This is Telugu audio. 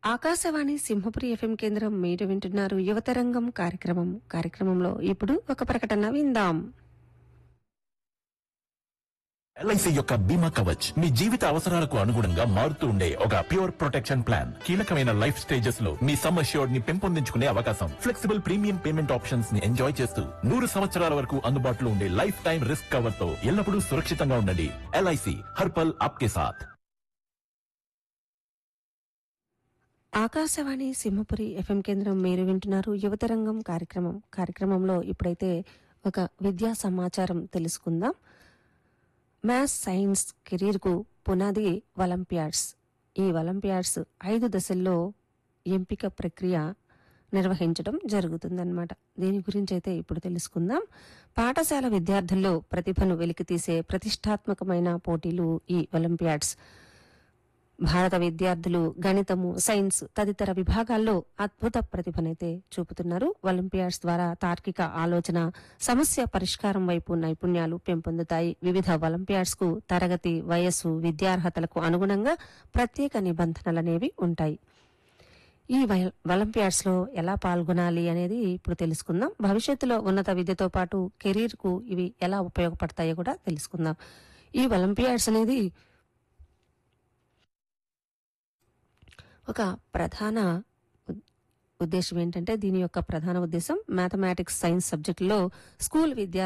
ఆకాశవాణి సింహపురి ఎఫ్ఎం కేంద్రం మీరు వింటున్నారు యువతరంగం కార్యక్రమం కార్యక్రమంలో ఇప్పుడు ఒక ప్రకటన విందాం ఎల్ఐసి యొక్క బీమా కవచ్ మీ జీవిత అవసరాలకు అనుగుణంగా మారుతూ ఉండే ఒక ప్యూర్ ప్రొటెక్షన్ ప్లాన్ కీలకమైన లైఫ్ స్టేజెస్ లో మీ సమ్ అష్యూర్డ్ ని పెంపొందించుకునే అవకాశం ఫ్లెక్సిబుల్ ప్రీమియం పేమెంట్ ఆప్షన్స్ ని ఎంజాయ్ చేస్తూ నూరు సంవత్సరాల వరకు అందుబాటులో ఉండే లైఫ్ టైం రిస్క్ కవర్ తో ఎల్లప్పుడూ సురక్షితంగా ఉండండి ఎల్ఐసి హర్పల్ ఆప్కే సాథ్ ఆకాశవాణి సింహపురి ఎఫ్ఎం కేంద్రం మీరు వింటున్నారు యువతరంగం కార్యక్రమం కార్యక్రమంలో ఇప్పుడైతే ఒక విద్యా సమాచారం తెలుసుకుందాం మ్యాథ్స్ సైన్స్ కెరీర్కు పునాది ఒలింపియాడ్స్ ఈ ఒలింపియాడ్స్ ఐదు దశల్లో ఎంపిక ప్రక్రియ నిర్వహించడం జరుగుతుందన్నమాట దీని గురించి అయితే ఇప్పుడు తెలుసుకుందాం పాఠశాల విద్యార్థుల్లో ప్రతిభను వెలికితీసే ప్రతిష్టాత్మకమైన పోటీలు ఈ ఒలింపియాడ్స్ భారత విద్యార్థులు గణితము సైన్స్ తదితర విభాగాల్లో అద్భుత ప్రతిభనైతే చూపుతున్నారు ఒలింపియాడ్స్ ద్వారా తార్కిక ఆలోచన సమస్య పరిష్కారం వైపు నైపుణ్యాలు పెంపొందుతాయి వివిధ ఒలింపియాడ్స్ కు తరగతి వయస్సు విద్యార్హతలకు అనుగుణంగా ప్రత్యేక నిబంధనలనేవి ఉంటాయి ఈ వై- ఒలింపియాడ్స్ లో ఎలా పాల్గొనాలి అనేది ఇప్పుడు తెలుసుకుందాం భవిష్యత్తులో ఉన్నత విద్యతో పాటు కెరీర్ కు ఇవి ఎలా ఉపయోగపడతాయో కూడా తెలుసుకుందాం ఈ ఒలింపియాడ్స్ అనేది ఒక ప్రధాన ఉద్- ఉద్దేశం ఏంటంటే దీని యొక్క ప్రధాన ఉద్దేశం మ్యాథమెటిక్స్ సైన్స్ సబ్జెక్టులో స్కూల్ విద్యార్థులు